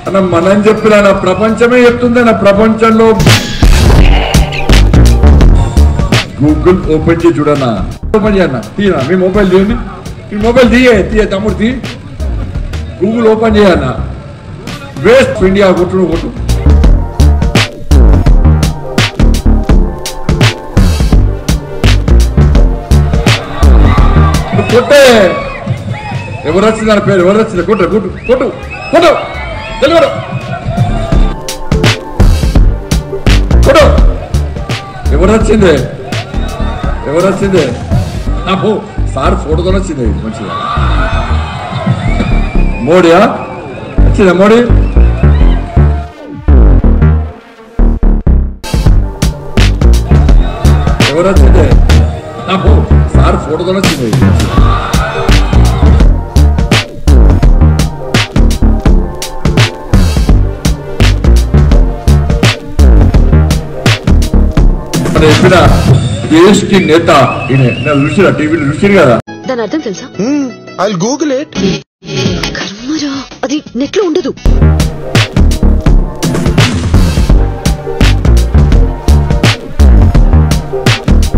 అన్న మనం చెప్పిన నా ప్రపంచమే చెప్తుంది నా ప్రపంచంలో గూగుల్ ఓపెన్ చేసి చూడన్నా ఓపెన్ చేయన్నా తీయనా మీ మొబైల్ తీయండి మీ మొబైల్ తీయే తీయ తమ్ముడు తీ గూగుల్ ఓపెన్ చేయన్నా వేస్ట్ ఇండియా కొట్టు నువ్వు కొట్టు నువ్వు కొట్టే ఎవరు వచ్చింది దాని పేరు ఎవరు వచ్చింది కొట్టు కొట్టు కొట్టు కొట్టు తెలియదు కొట్టు ఎవరు వచ్చింది ఎవరు వచ్చింది నా పో సార్ ఫోటోతో వచ్చింది మంచిగా మోడీయా వచ్చిందా మోడీ ఎవరు వచ్చింది నా పో సార్ ఫోటోతో వచ్చింది మంచిగా మన చెప్పిన దేశ్ కి నేత ఈయన నేను చూసిరా టీవీలో చూసిరు కదా దాని అర్థం తెలుసా ఐ గూగుల్ ఇట్ కర్మరా అది నెట్ లో ఉండదు